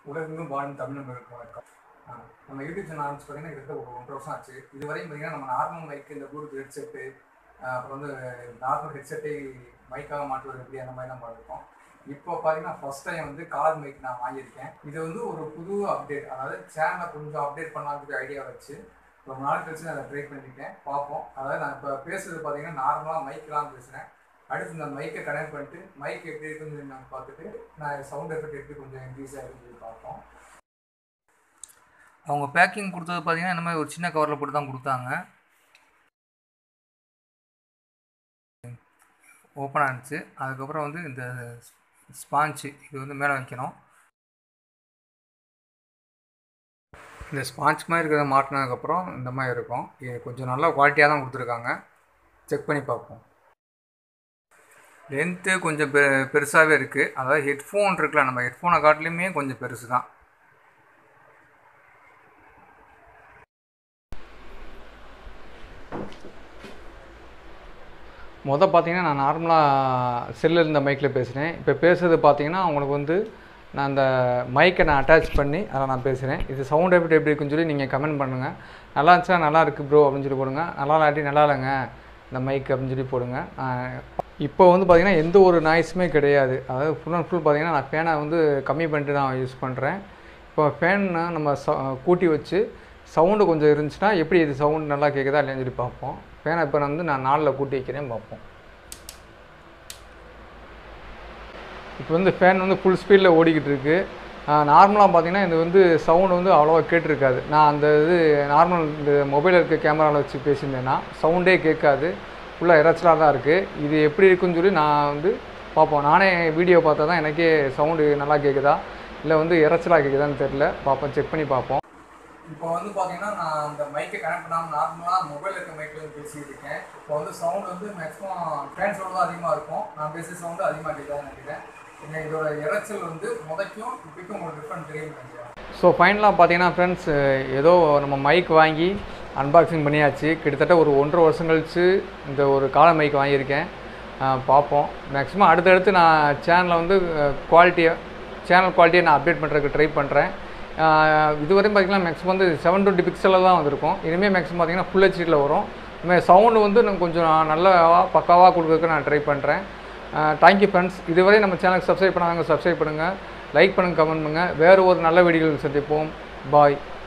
உலகெங்கும் வாழும் தமிழ் நண்பர்களுக்கு வணக்கம் ஆஹ் நம்ம யூடியூப் சேனல் ஆரம்பிச்சு பார்த்தீங்கன்னா கிட்ட ஒரு ஒன்றரை வருஷம் ஆச்சு இதுவரையும் பார்த்தீங்கன்னா நம்ம நார்மல் மைக்கு இந்த ப்ளூடூத் ஹெட்செட்டு அப்புறம் வந்து நார்மல் ஹெட்செட்டை மைக்காக மாற்றுவது எப்படி அந்த மாதிரி நம்ம இருக்கோம் இப்போ பார்த்தீங்கன்னா ஃபர்ஸ்ட் டைம் வந்து கார் மைக் நான் வாங்கியிருக்கேன் இது வந்து ஒரு புது அப்டேட் அதாவது சேனலை கொஞ்சம் அப்டேட் பண்ணலாம்னு ஐடியா வச்சு ரொம்ப நாள் கழிச்சு நான் அதை ட்ரை பண்ணியிருக்கேன் பார்ப்போம் அதாவது நான் இப்போ பேசுறது பார்த்தீங்கன்னா நார்மலாக மைக்கெலாம் பேசுகிறேன் அடுத்து இந்த மைக்கை கனெக்ட் பண்ணிட்டு மைக் எப்படி இருக்குன்னு சொல்லி நாங்கள் பார்த்துட்டு நான் சவுண்ட் எஃபெக்ட் எப்படி கொஞ்சம் இன்க்ரீஸாக இருக்குன்னு சொல்லி பார்ப்போம் அவங்க பேக்கிங் கொடுத்தது பார்த்தீங்கன்னா இந்த மாதிரி ஒரு சின்ன கவரில் போட்டு தான் கொடுத்தாங்க ஓப்பன் ஆனிச்சு அதுக்கப்புறம் வந்து இந்த ஸ்பாஞ்சு இது வந்து மேலே வைக்கணும் இந்த ஸ்பாஞ்ச் மாதிரி இருக்கிறத மாட்டினதுக்கப்புறம் இந்த மாதிரி இருக்கும் இது கொஞ்சம் நல்லா குவாலிட்டியாக தான் கொடுத்துருக்காங்க செக் பண்ணி பார்ப்போம் லென்த்து கொஞ்சம் பெ பெருசாகவே இருக்குது அதாவது ஹெட்ஃபோன் இருக்குல்ல நம்ம ஹெட்ஃபோனை காட்டிலுமே கொஞ்சம் பெருசு தான் மொதல் பார்த்தீங்கன்னா நான் நார்மலாக செல்லில் இருந்த மைக்கில் பேசுகிறேன் இப்போ பேசுகிறது பார்த்தீங்கன்னா உங்களுக்கு வந்து நான் அந்த மைக்கை நான் அட்டாச் பண்ணி அதை நான் பேசுகிறேன் இது சவுண்ட் எஃபெக்ட் எப்படி இருக்குன்னு சொல்லி நீங்கள் கமெண்ட் பண்ணுங்கள் நல்லா இருந்துச்சுன்னா நல்லா இருக்குது ப்ரோ அப்படின்னு சொல்லி போடுங்க நல்லா இல்லாட்டி நல்லா இல்லைங்க இந்த மைக் அப்படின்னு சொல்லி போடுங்க இப்போ வந்து பார்த்திங்கன்னா எந்த ஒரு நாய்ஸுமே கிடையாது அதாவது ஃபுல் அண்ட் ஃபுல் பார்த்திங்கன்னா நான் ஃபேனை வந்து கம்மி பண்ணிட்டு தான் யூஸ் பண்ணுறேன் இப்போ ஃபேன் நம்ம ச கூட்டி வச்சு சவுண்டு கொஞ்சம் இருந்துச்சுன்னா எப்படி இது சவுண்ட் நல்லா கேட்குதா இல்லைன்னு சொல்லி பார்ப்போம் ஃபேனை இப்போ வந்து நான் நாலில் கூட்டி வைக்கிறேன் பார்ப்போம் இப்போ வந்து ஃபேன் வந்து ஃபுல் ஸ்பீடில் ஓடிக்கிட்டு இருக்கு நார்மலாக பார்த்தீங்கன்னா இது வந்து சவுண்டு வந்து அவ்வளோவா கேட்டிருக்காது நான் அந்த இது நார்மல் இந்த மொபைலில் இருக்க கேமராவில் வச்சு பேசியிருந்தேன்னா சவுண்டே கேட்காது ஃபுல்லாக இறைச்சலாக தான் இருக்குது இது எப்படி இருக்குன்னு சொல்லி நான் வந்து பார்ப்போம் நானே வீடியோ பார்த்தா தான் எனக்கே சவுண்டு நல்லா கேட்குதா இல்லை வந்து இறைச்சலாக கேட்குதான்னு தெரில பார்ப்போம் செக் பண்ணி பார்ப்போம் இப்போ வந்து பார்த்தீங்கன்னா நான் அந்த மைக்கை கனெக்ட் பண்ணாமல் நார்மலாக மொபைல் இருக்க மைக்கில் வந்து பேசிட்டு இருக்கேன் இப்போ வந்து சவுண்ட் வந்து மேக்ஸிமம் ஃபேன் சவுண்ட் தான் அதிகமாக இருக்கும் நான் பேசுகிற சவுண்டு அதிகமாக கேட்காதுன்னு நினைக்கிறேன் ஏன்னா இதோட இறைச்சல் வந்து முதக்கும் இப்போக்கும் உங்களுக்கு டிஃப்ரெண்ட் தெரியும் நினைக்கிறேன் ஸோ ஃபைனலாக பார்த்தீங்கன்னா ஃப்ரெண்ட்ஸ் ஏதோ நம்ம மைக் வாங்கி அன்பாக்சிங் பண்ணியாச்சு கிட்டத்தட்ட ஒரு ஒன்றரை வருஷம் கழித்து இந்த ஒரு கால மைக் வாங்கியிருக்கேன் அஹ் பார்ப்போம் மேக்ஸிமம் அடுத்தடுத்து நான் சேனலை வந்து குவாலிட்டியை சேனல் குவாலிட்டியை நான் அப்டேட் பண்ணுறதுக்கு ட்ரை பண்ணுறேன் இதுவரையும் பார்த்தீங்கன்னா மேக்ஸிமம் வந்து செவன் டுவெண்ட்டி பிக்சலில் தான் வந்திருக்கும் இனிமேல் மேக்ஸிமம் பார்த்தீங்கன்னா ஃபுல் ஹெச்டியில் வரும் இனிமேல் சவுண்டு வந்து நான் கொஞ்சம் நல்லா பக்காவாக கொடுக்கறதுக்கு நான் ட்ரை பண்ணுறேன் தேங்க்யூ ஃப்ரெண்ட்ஸ் இதுவரை நம்ம சேனலுக்கு சப்ஸ்கிரைப் பண்ணாதவங்க சப்ஸ்கிரைப் பண்ணுங்கள் லைக் பண்ணுங்கள் கமெண்ட் பண்ணுங்கள் வேறு ஒரு நல்ல வீடியோவில் சந்திப்போம் பாய்